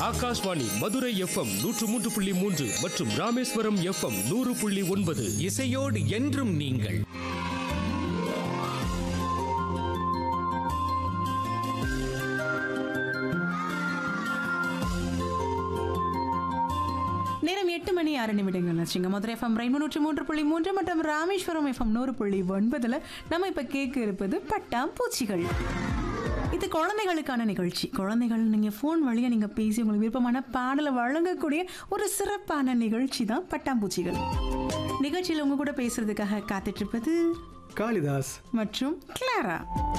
Akashvani Madurai FM நூற்று மூன்று புள்ளி மூன்று மற்றும் ராமேஸ்வரம் எஃப்எம் நூறு புள்ளி ஒன்பது இசையோடு என்றும் நீங்கள் நேரம் எட்டு மணி ஆறு நிமிடங்கள் ஆச்சுங்க மதுரை எஃப்எம் ரெயின் நூற்றி மூன்று புள்ளி மூன்று மற்றும் ராமேஸ்வரம் எஃப்எம் நூறு புள்ளி ஒன்பதுல நம்ம இப்ப கேட்க இருப்பது பட்டாம்பூச்சிகள் இது குழந்தைகளுக்கான நிகழ்ச்சி குழந்தைகள் நீங்க ஃபோன் வழியா நீங்க பேசி உங்களுக்கு விருப்பமான பாடலை வழங்கக்கூடிய ஒரு சிறப்பான நிகழ்ச்சி தான் பட்டாம்பூச்சிகள் நிகழ்ச்சியில் உங்க கூட பேசுறதுக்காக காத்துட்டு இருப்பது காளிதாஸ் மற்றும் கிளாரா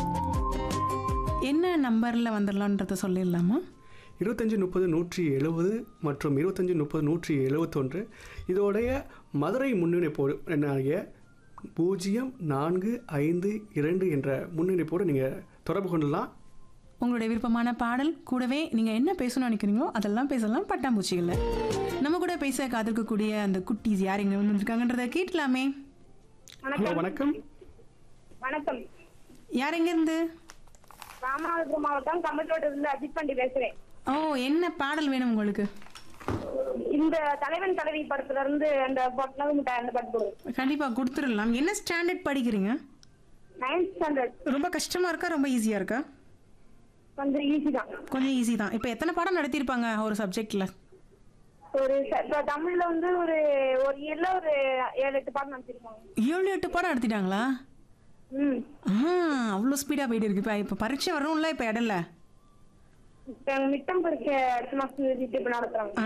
என்ன நம்பர்ல வந்துடலான்றத சொல்லிடலாமா இருபத்தஞ்சி முப்பது நூற்றி எழுபது மற்றும் இருபத்தஞ்சி முப்பது நூற்றி எழுபத்தொன்று இதோடைய மதுரை முன்னிணைப்போடு என்னாகிய பூஜ்ஜியம் நான்கு ஐந்து இரண்டு என்ற முன்னிணைப்போடு நீங்கள் தொடர்பு கொள்ளலாம் உங்களுடைய விருப்பமான பாடல் கூடவே நீங்க என்ன பேசணும்னு நினைக்கிறீங்களோ அதெல்லாம் பேசலாம் பட்டாம்பூச்சிகள்ல நம்ம கூட பேச காத்திருக்கக்கூடிய அந்த குட்டீஸ் யார் இங்க வந்திருக்காங்கன்றத கேட்கலாமே ஹலோ வணக்கம் வணக்கம் யார் எங்க இருந்து ராமநாதபுரம் மாவட்டம் கம்பத்தோட்டத்துல அஜித் பண்டி பேசுறேன் ஓ என்ன பாடல் வேணும் உங்களுக்கு இந்த தலைவன் தலைவி படத்துல இருந்து அந்த பொட்டனது முட்டாய் அந்த பாட்டு போடுவோம் கண்டிப்பா கொடுத்துடலாம் என்ன ஸ்டாண்டர்ட் படிக்கிறீங்க நைன்த் ஸ்டாண்டர்ட் ரொம்ப கஷ்டமா இருக்கா ரொம்ப ஈஸியா இருக்கா கொஞ்சம் ஈஸி தான் கொஞ்சம் ஈஸி தான் இப்போ எத்தனை பாடம் நடத்தியிருப்பாங்க ஒரு சப்ஜெக்ட்ல ஒரு ச- இப்ப தமிழ்ல வந்து ஒரு ஒரு இயர்ல ஒரு ஏழு எட்டு பாடம் நினைச்சிருப்பாங்க ஏழு எட்டு பாடம் நடத்திட்டாங்களா ம் ஆ அவ்வளோ ஸ்பீடாக போயிட்டு இருக்கு இப்போ இப்போ பரீட்சை வரும்ல இப்போ இடம்ல இப்ப மிட்டம் பரீட்சை அடுத்த மாசம் எழுதிட்டு இப்ப நடத்துறாங்க